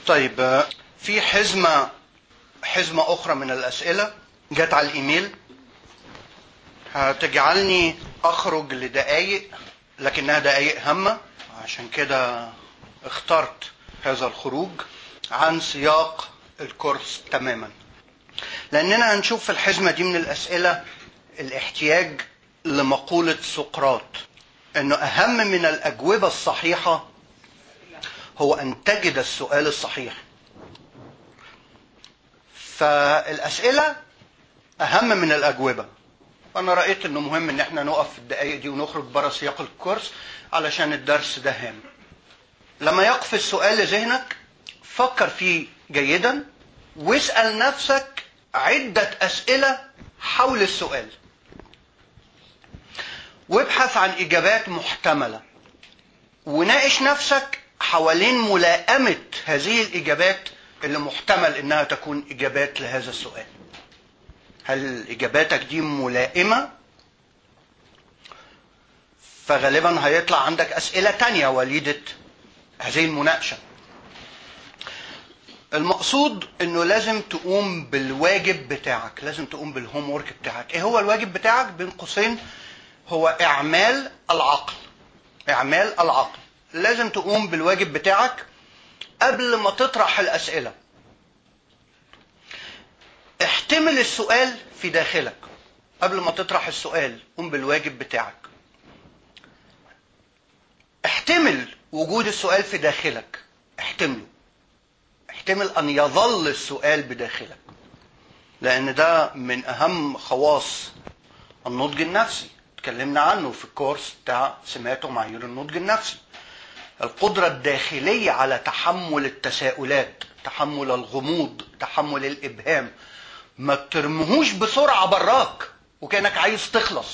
طيب آه، في حزمة حزمة أخرى من الأسئلة جت على الإيميل هتجعلني أخرج لدقايق لكنها دقايق هامة عشان كده اخترت هذا الخروج عن سياق الكورس تماما لأننا هنشوف في الحزمة دي من الأسئلة الاحتياج لمقولة سقراط أنه أهم من الأجوبة الصحيحة هو أن تجد السؤال الصحيح فالأسئلة أهم من الأجوبة فأنا رأيت أنه مهم أن احنا نقف في الدقايق دي ونخرج بره سياق الكورس علشان الدرس ده هام لما يقف السؤال لذهنك فكر فيه جيدا واسأل نفسك عدة أسئلة حول السؤال وابحث عن إجابات محتملة وناقش نفسك حوالين ملائمة هذه الإجابات اللي محتمل إنها تكون إجابات لهذا السؤال هل إجاباتك دي ملائمة فغالبا هيطلع عندك أسئلة تانية وليدة هذه المناقشة المقصود انه لازم تقوم بالواجب بتاعك لازم تقوم بالهوم ورك بتاعك ايه هو الواجب بتاعك بين قوسين هو اعمال العقل اعمال العقل لازم تقوم بالواجب بتاعك قبل ما تطرح الاسئله احتمل السؤال في داخلك قبل ما تطرح السؤال قوم بالواجب بتاعك احتمل وجود السؤال في داخلك احتمله احتمل ان يظل السؤال بداخلك لان ده من اهم خواص النضج النفسي اتكلمنا عنه في الكورس بتاع سمات ومعايير النضج النفسي القدرة الداخلية على تحمل التساؤلات تحمل الغموض تحمل الإبهام ما ترمهوش بسرعة براك وكأنك عايز تخلص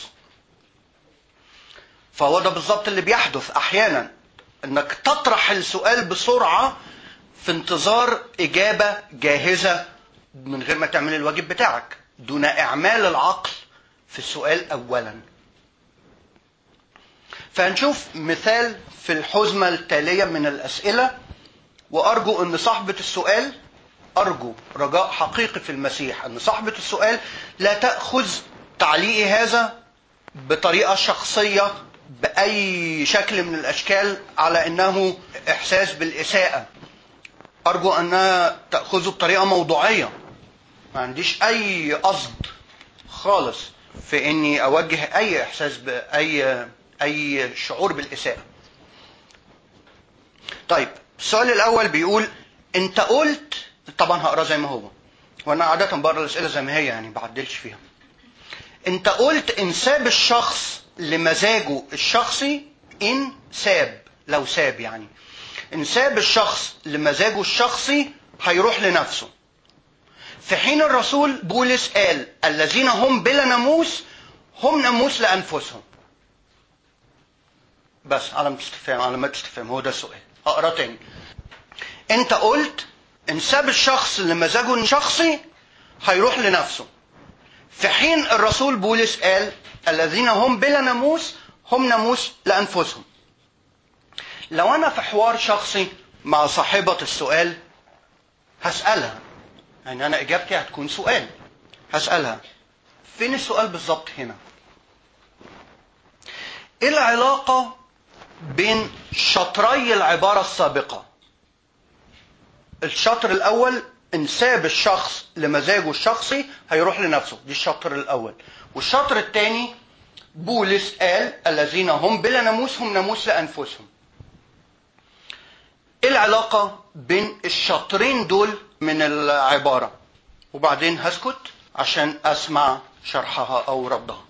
فهو ده بالظبط اللي بيحدث أحيانا انك تطرح السؤال بسرعة في انتظار إجابة جاهزة من غير ما تعمل الواجب بتاعك دون إعمال العقل في السؤال أولا فهنشوف مثال في الحزمة التالية من الأسئلة وأرجو أن صاحبة السؤال أرجو رجاء حقيقي في المسيح أن صاحبة السؤال لا تأخذ تعليقي هذا بطريقة شخصية بأي شكل من الأشكال على أنه إحساس بالإساءة أرجو أنها تأخذه بطريقة موضوعية ما عنديش أي قصد خالص في إني أوجه أي إحساس بأي أي شعور بالإساءة طيب السؤال الأول بيقول أنت قلت طبعا هقرا زي ما هو وأنا عادة بقرا الأسئلة زي ما هي يعني بعدلش فيها أنت قلت إن ساب الشخص لمزاجه الشخصي إن ساب لو ساب يعني إن ساب الشخص لمزاجه الشخصي هيروح لنفسه في حين الرسول بولس قال الذين هم بلا ناموس هم ناموس لأنفسهم بس علامة استفهام علامات استفهام هو ده السؤال هقرا تاني انت قلت ان ساب الشخص لمزاجه الشخصي هيروح لنفسه في حين الرسول بولس قال الذين هم بلا ناموس هم ناموس لانفسهم لو انا في حوار شخصي مع صاحبة السؤال هسألها يعني انا اجابتي هتكون سؤال هسألها فين السؤال بالظبط هنا ايه العلاقة بين شطري العبارة السابقة الشطر الاول ان ساب الشخص لمزاجه الشخصي هيروح لنفسه دي الشطر الاول والشطر الثاني بولس قال الذين هم بلا ناموس هم ناموس لانفسهم ايه العلاقه بين الشطرين دول من العباره وبعدين هسكت عشان اسمع شرحها او ردها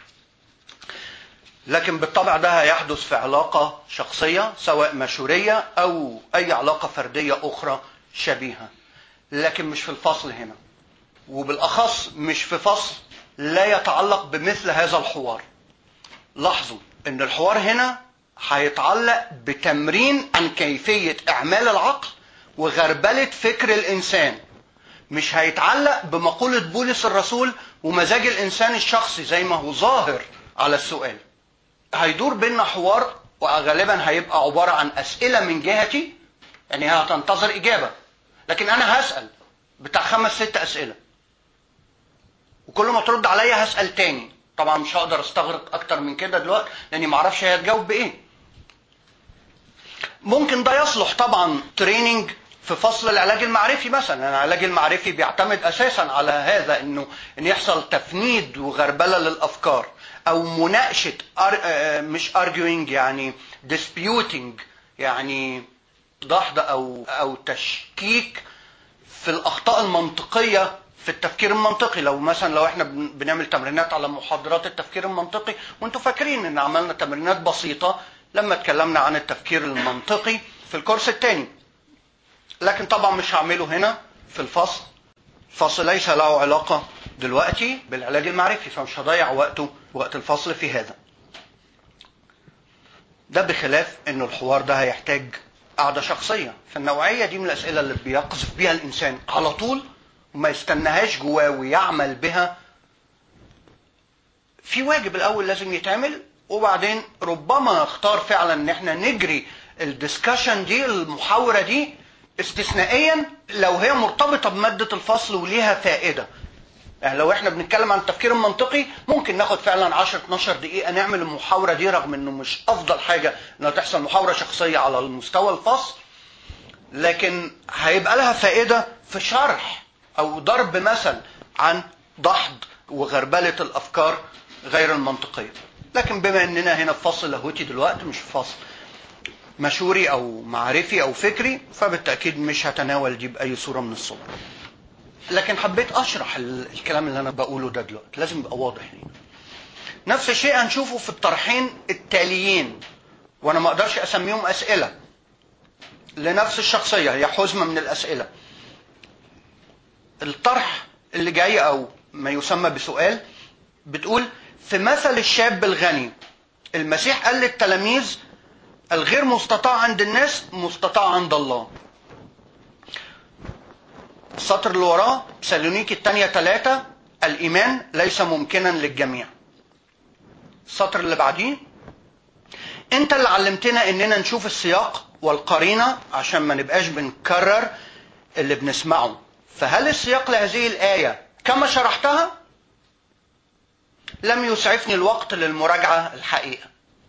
لكن بالطبع ده هيحدث في علاقه شخصيه سواء مشوريه او اي علاقه فرديه اخرى شبيهه لكن مش في الفصل هنا وبالاخص مش في فصل لا يتعلق بمثل هذا الحوار لاحظوا ان الحوار هنا هيتعلق بتمرين عن كيفية اعمال العقل وغربلة فكر الانسان مش هيتعلق بمقولة بولس الرسول ومزاج الانسان الشخصي زي ما هو ظاهر على السؤال هيدور بيننا حوار وغالبا هيبقى عبارة عن اسئلة من جهتي يعني هي هتنتظر اجابة لكن انا هسال بتاع خمس ست اسئله وكل ما ترد عليا هسال تاني طبعا مش هقدر استغرق اكتر من كده دلوقتي لاني ما اعرفش هي هتجاوب بايه ممكن ده يصلح طبعا تريننج في فصل العلاج المعرفي مثلا العلاج المعرفي بيعتمد اساسا على هذا انه ان يحصل تفنيد وغربله للافكار او مناقشه أر... مش arguing يعني disputing يعني دحض او او تشكيك في الاخطاء المنطقيه في التفكير المنطقي لو مثلا لو احنا بنعمل تمرينات على محاضرات التفكير المنطقي وانتم فاكرين ان عملنا تمرينات بسيطه لما اتكلمنا عن التفكير المنطقي في الكورس الثاني لكن طبعا مش هعمله هنا في الفصل الفصل ليس له علاقة دلوقتي بالعلاج المعرفي فمش هضيع وقته وقت الفصل في هذا ده بخلاف ان الحوار ده هيحتاج قعدة شخصية فالنوعية دي من الأسئلة اللي بيقذف بيها الإنسان على طول وما يستناهاش جواه ويعمل بها في واجب الأول لازم يتعمل وبعدين ربما نختار فعلا ان احنا نجري الدسكشن دي المحاورة دي استثنائيا لو هي مرتبطة بمادة الفصل وليها فائدة يعني لو احنا بنتكلم عن التفكير المنطقي ممكن ناخد فعلا 10 12 دقيقة نعمل المحاورة دي رغم انه مش افضل حاجة انها تحصل محاورة شخصية على المستوى الفصل لكن هيبقى لها فائدة في شرح او ضرب مثل عن دحض وغربلة الافكار غير المنطقية لكن بما اننا هنا في فصل لاهوتي دلوقتي مش في فصل مشوري او معرفي او فكري فبالتاكيد مش هتناول دي باي صوره من الصور لكن حبيت اشرح الكلام اللي انا بقوله ده دلوقتي لازم يبقى واضح لينا نفس الشيء هنشوفه في الطرحين التاليين وانا ما اقدرش اسميهم اسئله لنفس الشخصيه هي حزمه من الاسئله الطرح اللي جاي او ما يسمى بسؤال بتقول في مثل الشاب الغني المسيح قال للتلاميذ الغير مستطاع عند الناس مستطاع عند الله السطر اللي وراه سالونيكي الثانية ثلاثة الإيمان ليس ممكنا للجميع السطر اللي بعديه انت اللي علمتنا اننا نشوف السياق والقرينة عشان ما نبقاش بنكرر اللي بنسمعه فهل السياق لهذه الآية كما شرحتها لم يسعفني الوقت للمراجعة الحقيقة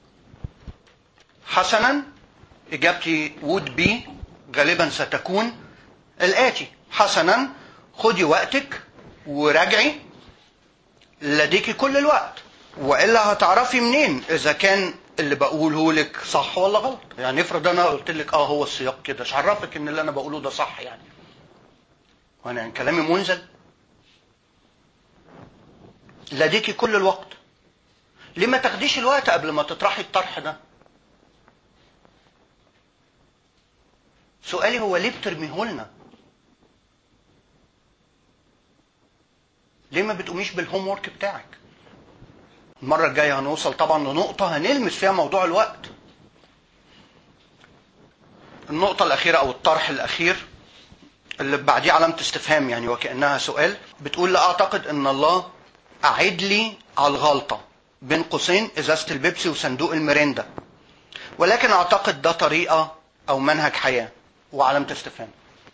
حسنا إجابتي would be غالبا ستكون الآتي حسنا خدي وقتك وراجعي لديكي كل الوقت والا هتعرفي منين اذا كان اللي بقوله لك صح ولا غلط يعني افرض انا قلت لك اه هو السياق كده مش عرفك ان اللي انا بقوله ده صح يعني وانا يعني كلامي منزل لديكي كل الوقت ليه ما تاخديش الوقت قبل ما تطرحي الطرح ده سؤالي هو ليه بترميه لنا ليه ما بتقوميش بالهوم ورك بتاعك المرة الجاية هنوصل طبعا لنقطة هنلمس فيها موضوع الوقت النقطة الأخيرة أو الطرح الأخير اللي بعديه علامة استفهام يعني وكأنها سؤال بتقول لا أعتقد أن الله أعد لي على الغلطة بين قوسين إزازة البيبسي وصندوق الميريندا ولكن أعتقد ده طريقة أو منهج حياة وعلامة استفهام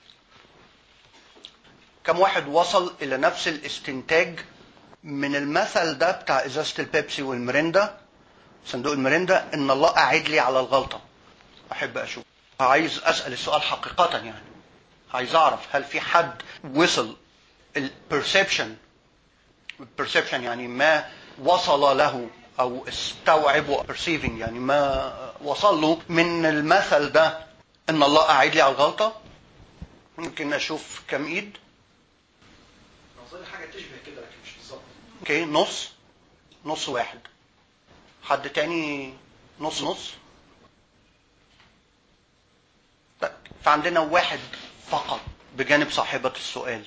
كم واحد وصل إلى نفس الاستنتاج من المثل ده بتاع إزازة البيبسي والميريندا صندوق الميريندا إن الله أعد لي على الغلطة أحب أشوف عايز أسأل السؤال حقيقة يعني عايز أعرف هل في حد وصل البرسبشن البرسبشن يعني ما وصل له او استوعب perceiving يعني ما وصل له من المثل ده ان الله قاعد لي على الغلطه ممكن اشوف كم ايد اظن حاجه تشبه كده لكن مش بالظبط اوكي نص نص واحد حد تاني نص نص طيب فعندنا واحد فقط بجانب صاحبة السؤال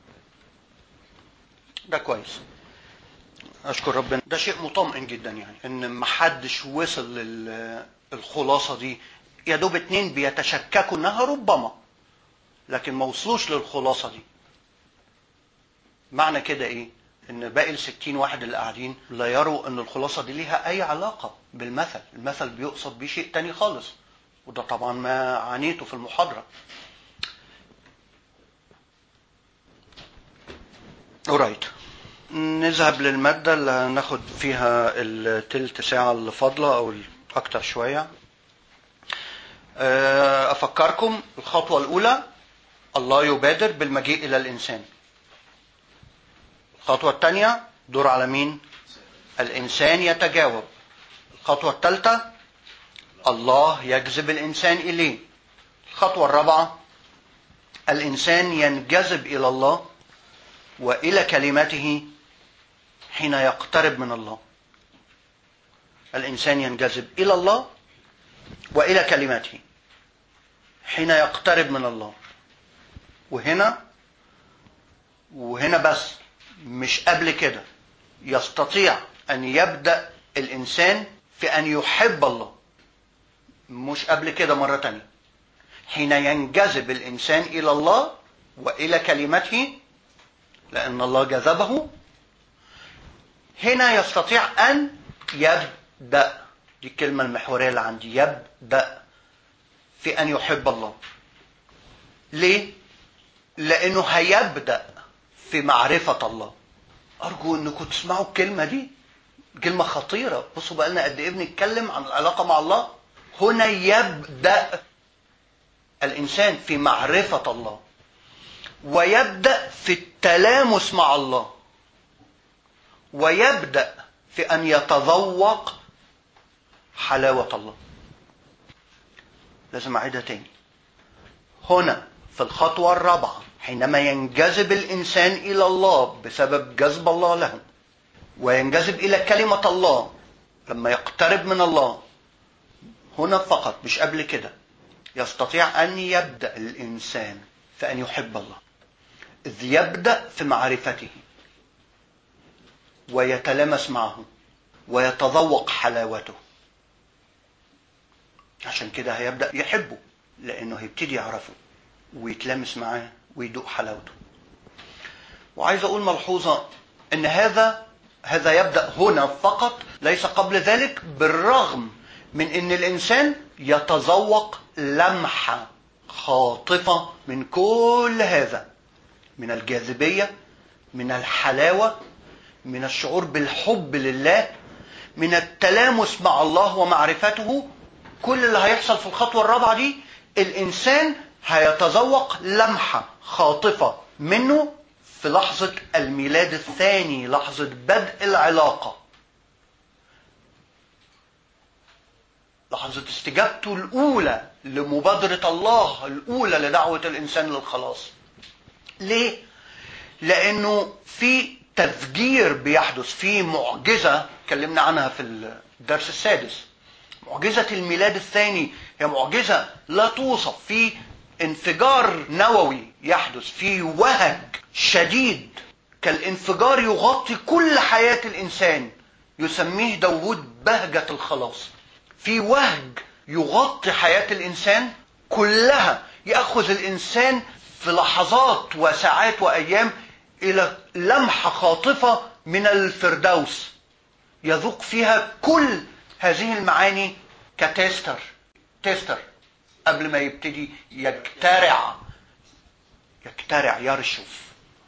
ده كويس اشكر ربنا ده شيء مطمئن جدا يعني ان محدش وصل للخلاصه دي يا دوب اتنين بيتشككوا انها ربما لكن ما وصلوش للخلاصه دي معنى كده ايه ان باقي الستين واحد اللي قاعدين لا يروا ان الخلاصه دي ليها اي علاقه بالمثل المثل بيقصد بيه شيء تاني خالص وده طبعا ما عانيته في المحاضره alright نذهب للمادة اللي هناخد فيها التلت ساعة اللي فاضلة أو أكتر شوية آه، أفكركم الخطوة الأولى الله يبادر بالمجيء إلى الإنسان الخطوة الثانية دور على مين؟ الإنسان يتجاوب الخطوة الثالثة الله يجذب الإنسان إليه الخطوة الرابعة الإنسان ينجذب إلى الله وإلى كلمته حين يقترب من الله الإنسان ينجذب إلى الله وإلى كلمته حين يقترب من الله وهنا وهنا بس مش قبل كده يستطيع أن يبدأ الإنسان في أن يحب الله مش قبل كده مرة تانية حين ينجذب الإنسان إلى الله وإلى كلمته لأن الله جذبه هنا يستطيع أن يبدأ دي الكلمة المحورية اللي عندي يبدأ في أن يحب الله ليه؟ لأنه هيبدأ في معرفة الله أرجو أنكم تسمعوا الكلمة دي كلمة خطيرة بصوا بقى لنا قد إيه بنتكلم عن العلاقة مع الله هنا يبدأ الإنسان في معرفة الله ويبدأ في التلامس مع الله ويبدأ في أن يتذوق حلاوة الله لازم أعيدها تاني هنا في الخطوة الرابعة حينما ينجذب الإنسان إلى الله بسبب جذب الله له وينجذب إلى كلمة الله لما يقترب من الله هنا فقط مش قبل كده يستطيع أن يبدأ الإنسان في أن يحب الله إذ يبدأ في معرفته ويتلامس معه ويتذوق حلاوته عشان كده هيبدأ يحبه لأنه هيبتدي يعرفه ويتلامس معاه ويدوق حلاوته وعايز أقول ملحوظة إن هذا هذا يبدأ هنا فقط ليس قبل ذلك بالرغم من إن الإنسان يتذوق لمحة خاطفة من كل هذا من الجاذبية من الحلاوة من الشعور بالحب لله من التلامس مع الله ومعرفته كل اللي هيحصل في الخطوة الرابعة دي الإنسان هيتذوق لمحة خاطفة منه في لحظة الميلاد الثاني لحظة بدء العلاقة لحظة استجابته الأولى لمبادرة الله الأولى لدعوة الإنسان للخلاص ليه؟ لأنه في تفجير بيحدث في معجزة اتكلمنا عنها في الدرس السادس معجزة الميلاد الثاني هي معجزة لا توصف في انفجار نووي يحدث في وهج شديد كالانفجار يغطي كل حياة الإنسان يسميه داود بهجة الخلاص في وهج يغطي حياة الإنسان كلها يأخذ الإنسان في لحظات وساعات وأيام إلى لمحة خاطفة من الفردوس يذوق فيها كل هذه المعاني كتيستر تيستر قبل ما يبتدي يجترع يجترع يرشف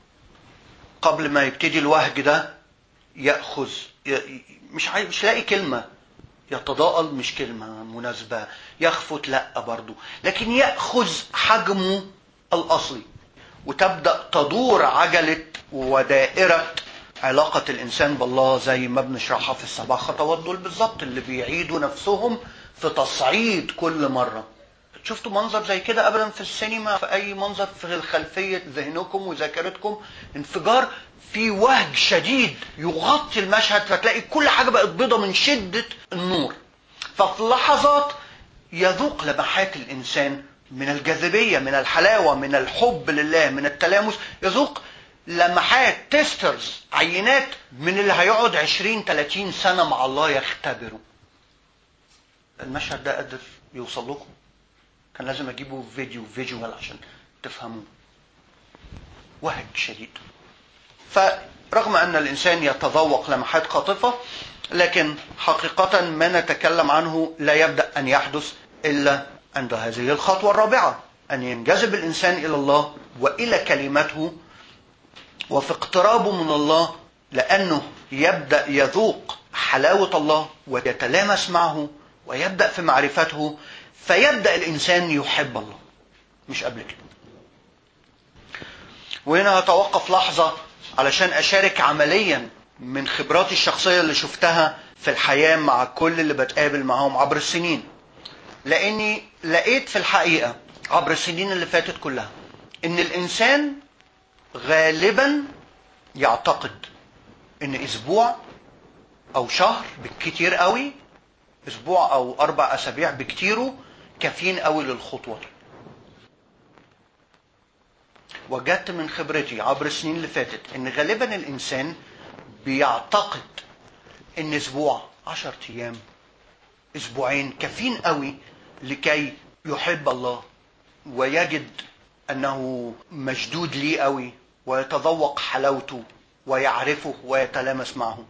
قبل ما يبتدي الوهج ده ياخذ ي- مش عايز مش لاقي كلمه يتضاءل مش كلمه مناسبه يخفت لا برضو لكن ياخذ حجمه الاصلي وتبدا تدور عجله ودائره علاقة الإنسان بالله زي ما بنشرحها في السبع خطوات دول بالظبط اللي بيعيدوا نفسهم في تصعيد كل مرة شفتوا منظر زي كده ابدا في السينما في اي منظر في خلفيه ذهنكم وذاكرتكم انفجار في وهج شديد يغطي المشهد فتلاقي كل حاجه بقت بيضه من شده النور ففي لحظات يذوق لمحات الانسان من الجاذبيه من الحلاوه من الحب لله من التلامس يذوق لمحات تيسترز عينات من اللي هيقعد 20 30 سنه مع الله يختبروا المشهد ده قادر يوصل لكم كان لازم اجيبه فيديو فيجوال عشان تفهموه وهج شديد فرغم ان الانسان يتذوق لمحات قاطفه لكن حقيقه ما نتكلم عنه لا يبدا ان يحدث الا عند هذه الخطوه الرابعه ان ينجذب الانسان الى الله والى كلمته وفي اقترابه من الله لأنه يبدأ يذوق حلاوة الله ويتلامس معه ويبدأ في معرفته فيبدأ الإنسان يحب الله مش قبل كده وهنا هتوقف لحظة علشان أشارك عمليا من خبراتي الشخصية اللي شفتها في الحياة مع كل اللي بتقابل معاهم عبر السنين لأني لقيت في الحقيقة عبر السنين اللي فاتت كلها إن الإنسان غالبا يعتقد إن أسبوع أو شهر بالكتير قوي أسبوع أو أربع أسابيع بكتيره كافيين قوي للخطوة دي وجدت من خبرتي عبر السنين اللي فاتت ان غالبا الانسان بيعتقد ان اسبوع عشر ايام اسبوعين كافيين قوي لكي يحب الله ويجد انه مشدود ليه قوي ويتذوق حلاوته ويعرفه ويتلامس معه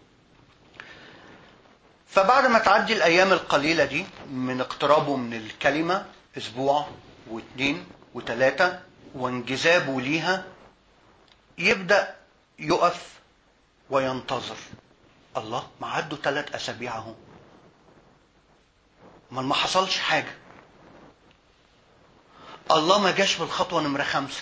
فبعد ما تعدي الايام القليله دي من اقترابه من الكلمه اسبوع واثنين وثلاثه وانجذابه ليها يبدا يقف وينتظر الله ما عدوا ثلاث اسابيع اهو ما ما حصلش حاجه الله ما جاش بالخطوه نمره خمسه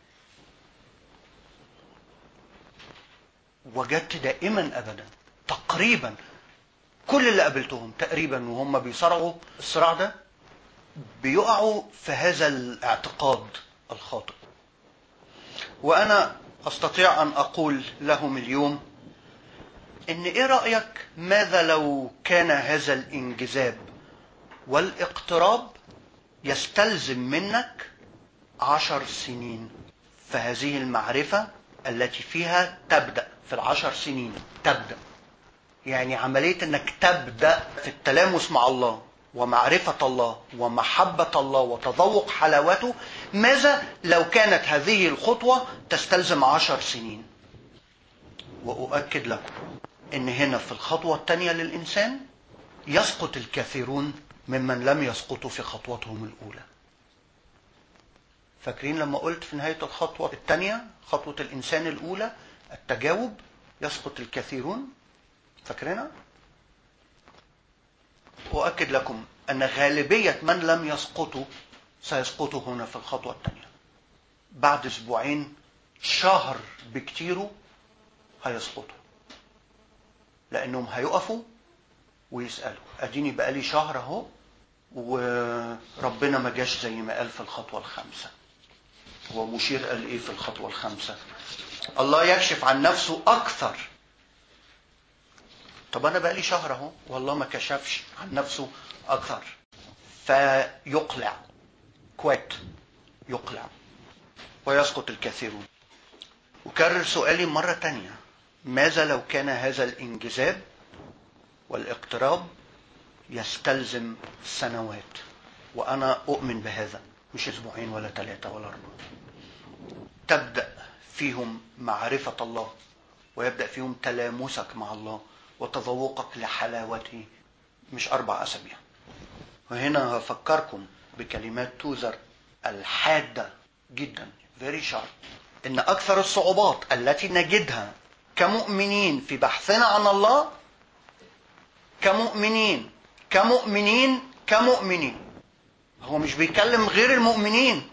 وجدت دائما ابدا تقريبا كل اللي قابلتهم تقريبا وهم بيصارعوا الصراع ده بيقعوا في هذا الاعتقاد الخاطئ وانا استطيع ان اقول لهم اليوم ان ايه رايك ماذا لو كان هذا الانجذاب والاقتراب يستلزم منك عشر سنين فهذه المعرفه التي فيها تبدا في العشر سنين تبدا يعني عمليه انك تبدا في التلامس مع الله ومعرفة الله ومحبة الله وتذوق حلاوته ماذا لو كانت هذه الخطوة تستلزم عشر سنين وأؤكد لكم أن هنا في الخطوة الثانية للإنسان يسقط الكثيرون ممن لم يسقطوا في خطوتهم الأولى فاكرين لما قلت في نهاية الخطوة الثانية خطوة الإنسان الأولى التجاوب يسقط الكثيرون فاكرينها؟ أؤكد لكم أن غالبية من لم يسقطوا سيسقطوا هنا في الخطوة الثانية بعد أسبوعين شهر بكتيره هيسقطوا لأنهم هيقفوا ويسألوا أديني بقالي شهر أهو وربنا ما جاش زي ما قال في الخطوة الخامسة هو مشير قال إيه في الخطوة الخامسة الله يكشف عن نفسه أكثر طب انا بقالي شهر اهو والله ما كشفش عن نفسه اكثر فيقلع كويت يقلع ويسقط الكثيرون أكرر سؤالي مرة تانية ماذا لو كان هذا الانجذاب والاقتراب يستلزم سنوات وأنا أؤمن بهذا مش أسبوعين ولا ثلاثة ولا أربعة تبدأ فيهم معرفة الله ويبدأ فيهم تلامسك مع الله وتذوقك لحلاوته مش أربع أسابيع وهنا هفكركم بكلمات توزر الحادة جدا very sharp إن أكثر الصعوبات التي نجدها كمؤمنين في بحثنا عن الله كمؤمنين كمؤمنين كمؤمنين هو مش بيكلم غير المؤمنين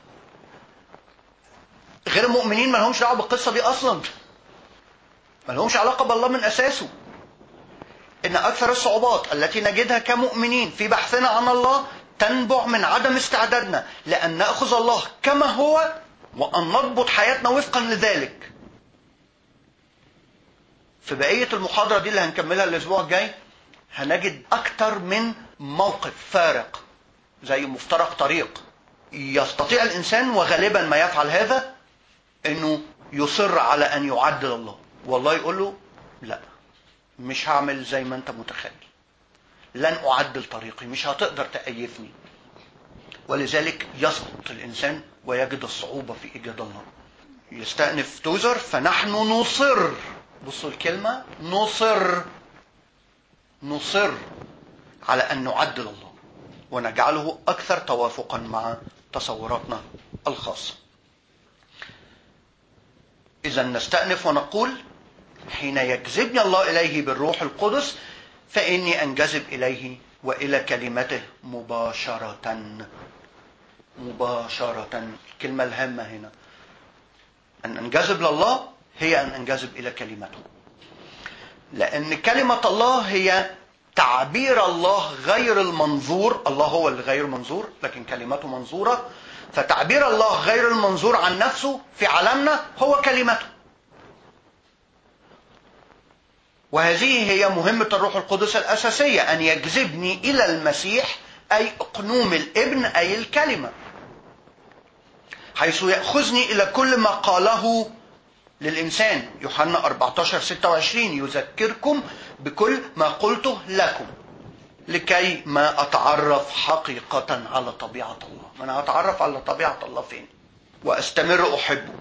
غير المؤمنين ما لهمش دعوه بالقصه دي اصلا ما لهمش علاقه بالله من اساسه ان اكثر الصعوبات التي نجدها كمؤمنين في بحثنا عن الله تنبع من عدم استعدادنا لان ناخذ الله كما هو وان نضبط حياتنا وفقا لذلك في بقيه المحاضره دي اللي هنكملها الاسبوع الجاي هنجد اكثر من موقف فارق زي مفترق طريق يستطيع الانسان وغالبا ما يفعل هذا انه يصر على ان يعدل الله والله يقول له لا مش هعمل زي ما انت متخيل لن اعدل طريقي مش هتقدر تأيفني ولذلك يسقط الانسان ويجد الصعوبة في ايجاد الله يستأنف توزر فنحن نصر بصوا الكلمة نصر نصر على ان نعدل الله ونجعله اكثر توافقا مع تصوراتنا الخاصه إذا نستأنف ونقول حين يجذبني الله إليه بالروح القدس فإني أنجذب إليه وإلى كلمته مباشرة مباشرة الكلمة الهامة هنا أن أنجذب لله هي أن أنجذب إلى كلمته لأن كلمة الله هي تعبير الله غير المنظور الله هو اللي غير منظور لكن كلمته منظورة فتعبير الله غير المنظور عن نفسه في عالمنا هو كلمته وهذه هي مهمة الروح القدس الأساسية أن يجذبني إلى المسيح أي أقنوم الابن أي الكلمة حيث يأخذني إلى كل ما قاله للإنسان يوحنا 14 26 يذكركم بكل ما قلته لكم لكي ما أتعرف حقيقة على طبيعة الله أنا أتعرف على طبيعة الله فين وأستمر أحبه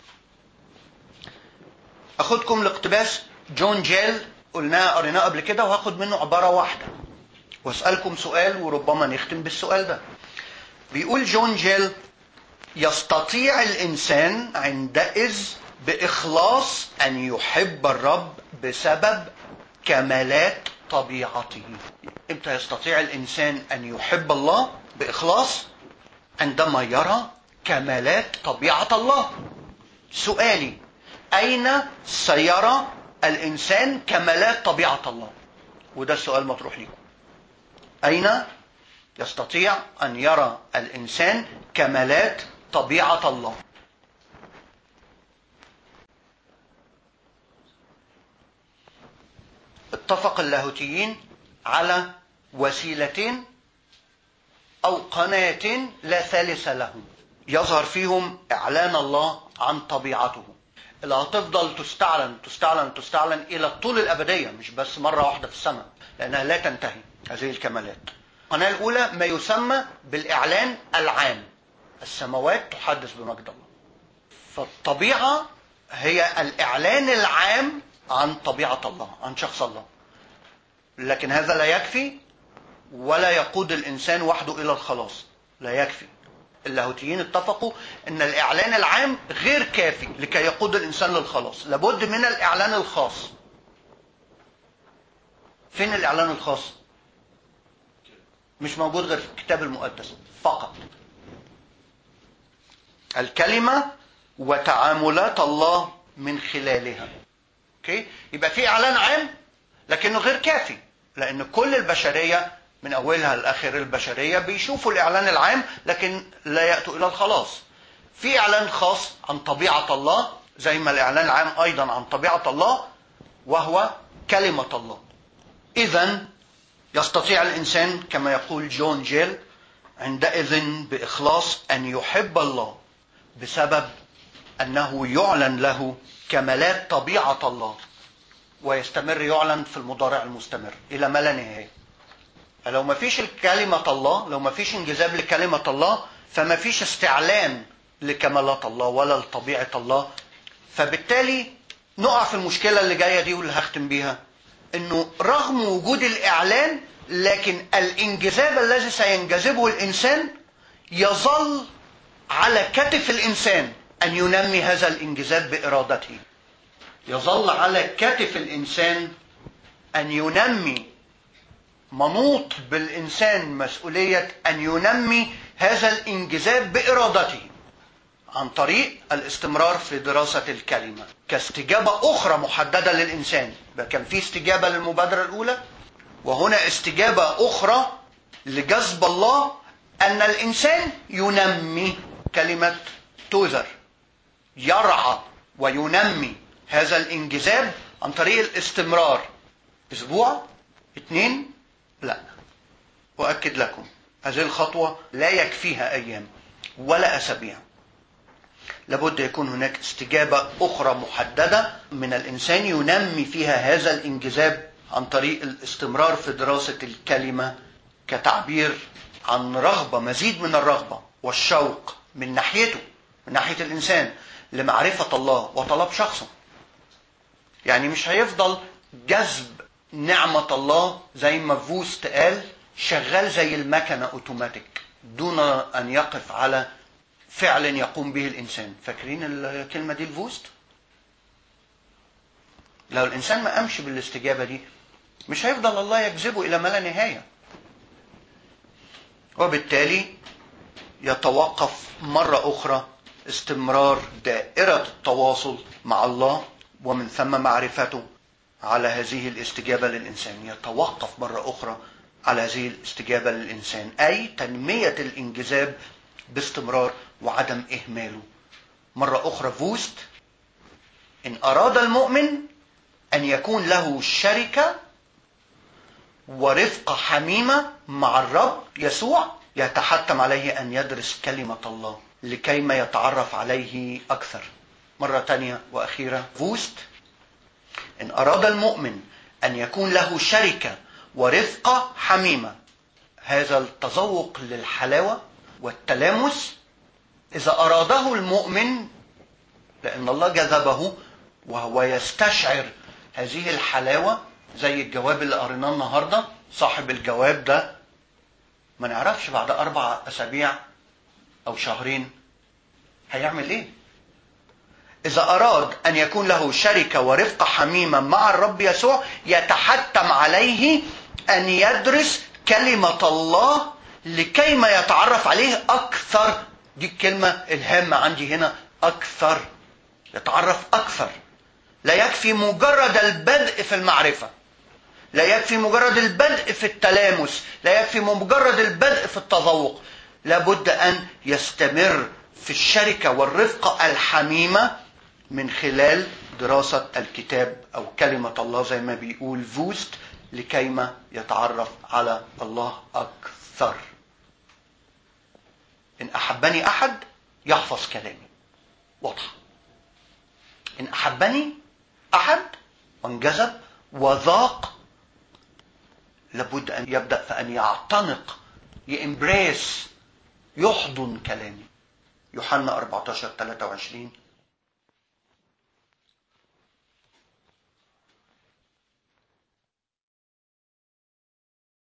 أخذكم لاقتباس جون جيل قلناه قريناه قبل كده وهاخد منه عبارة واحدة واسألكم سؤال وربما نختم بالسؤال ده بيقول جون جيل يستطيع الإنسان عندئذ بإخلاص أن يحب الرب بسبب كمالات طبيعته امتى يستطيع الإنسان أن يحب الله بإخلاص عندما يرى كمالات طبيعة الله سؤالي أين سيرى الإنسان كمالات طبيعة الله وده السؤال مطروح لكم أين يستطيع أن يرى الإنسان كمالات طبيعة الله اتفق اللاهوتيين على وسيلتين أو قناتين لا ثالث لهم يظهر فيهم إعلان الله عن طبيعته اللي هتفضل تستعلن تستعلن تستعلن إلى طول الأبدية مش بس مرة واحدة في السنة لأنها لا تنتهي هذه الكمالات القناة الأولى ما يسمى بالإعلان العام السماوات تحدث بمجد الله فالطبيعة هي الإعلان العام عن طبيعة الله عن شخص الله لكن هذا لا يكفي ولا يقود الإنسان وحده إلى الخلاص لا يكفي اللاهوتيين اتفقوا ان الاعلان العام غير كافي لكي يقود الانسان للخلاص لابد من الاعلان الخاص فين الاعلان الخاص مش موجود غير في الكتاب المقدس فقط الكلمه وتعاملات الله من خلالها اوكي يبقى في اعلان عام لكنه غير كافي لان كل البشريه من اولها لاخر البشريه بيشوفوا الاعلان العام لكن لا ياتوا الى الخلاص في اعلان خاص عن طبيعه الله زي ما الاعلان العام ايضا عن طبيعه الله وهو كلمه الله اذا يستطيع الانسان كما يقول جون جيل عندئذ باخلاص ان يحب الله بسبب انه يعلن له كمالات طبيعه الله ويستمر يعلن في المضارع المستمر الى ما لا نهايه فلو ما فيش كلمة الله لو ما فيش انجذاب لكلمة الله فما فيش استعلان لكمالات الله ولا لطبيعة الله فبالتالي نقع في المشكلة اللي جاية دي واللي هختم بيها انه رغم وجود الاعلان لكن الانجذاب الذي سينجذبه الانسان يظل على كتف الانسان ان ينمي هذا الانجذاب بارادته يظل على كتف الانسان ان ينمي منوط بالإنسان مسؤولية أن ينمي هذا الانجذاب بإرادته عن طريق الاستمرار في دراسة الكلمة كاستجابة أخرى محددة للإنسان كان في استجابة للمبادرة الأولى وهنا استجابة أخرى لجذب الله أن الإنسان ينمي كلمة توذر يرعى وينمي هذا الانجذاب عن طريق الاستمرار أسبوع اثنين لا أؤكد لكم هذه الخطوة لا يكفيها أيام ولا أسابيع لابد يكون هناك استجابة أخرى محددة من الإنسان ينمي فيها هذا الانجذاب عن طريق الاستمرار في دراسة الكلمة كتعبير عن رغبة مزيد من الرغبة والشوق من ناحيته من ناحية الإنسان لمعرفة الله وطلب شخصه يعني مش هيفضل جذب نعمة الله زي ما فوست قال شغال زي المكنة اوتوماتيك دون ان يقف على فعل يقوم به الانسان فاكرين الكلمة دي الفوست لو الإنسان ما قامش بالاستجابة دي مش هيفضل الله يجذبه إلى ما لا نهاية وبالتالي يتوقف مرة أخرى استمرار دائرة التواصل مع الله ومن ثم معرفته على هذه الاستجابة للإنسان يتوقف مرة أخرى على هذه الاستجابة للإنسان أي تنمية الانجذاب باستمرار وعدم إهماله مرة أخرى فوست إن أراد المؤمن أن يكون له شركة ورفقة حميمة مع الرب يسوع يتحتم عليه أن يدرس كلمة الله لكيما يتعرف عليه أكثر مرة تانية وأخيرة فوست إن أراد المؤمن أن يكون له شركة ورفقة حميمة هذا التذوق للحلاوة والتلامس إذا أراده المؤمن لأن الله جذبه وهو يستشعر هذه الحلاوة زي الجواب اللي قريناه النهاردة صاحب الجواب ده ما نعرفش بعد أربع أسابيع أو شهرين هيعمل إيه إذا أراد أن يكون له شركة ورفقة حميمة مع الرب يسوع يتحتم عليه أن يدرس كلمة الله لكيما يتعرف عليه أكثر دي الكلمة الهامة عندي هنا أكثر يتعرف أكثر لا يكفي مجرد البدء في المعرفة لا يكفي مجرد البدء في التلامس لا يكفي مجرد البدء في التذوق لابد أن يستمر في الشركة والرفقة الحميمة من خلال دراسة الكتاب أو كلمة الله زي ما بيقول فوست لكيما يتعرف على الله أكثر إن أحبني أحد يحفظ كلامي واضحة إن أحبني أحد وانجذب وذاق لابد أن يبدأ فأن يعتنق يإمبريس يحضن كلامي يوحنا 14 23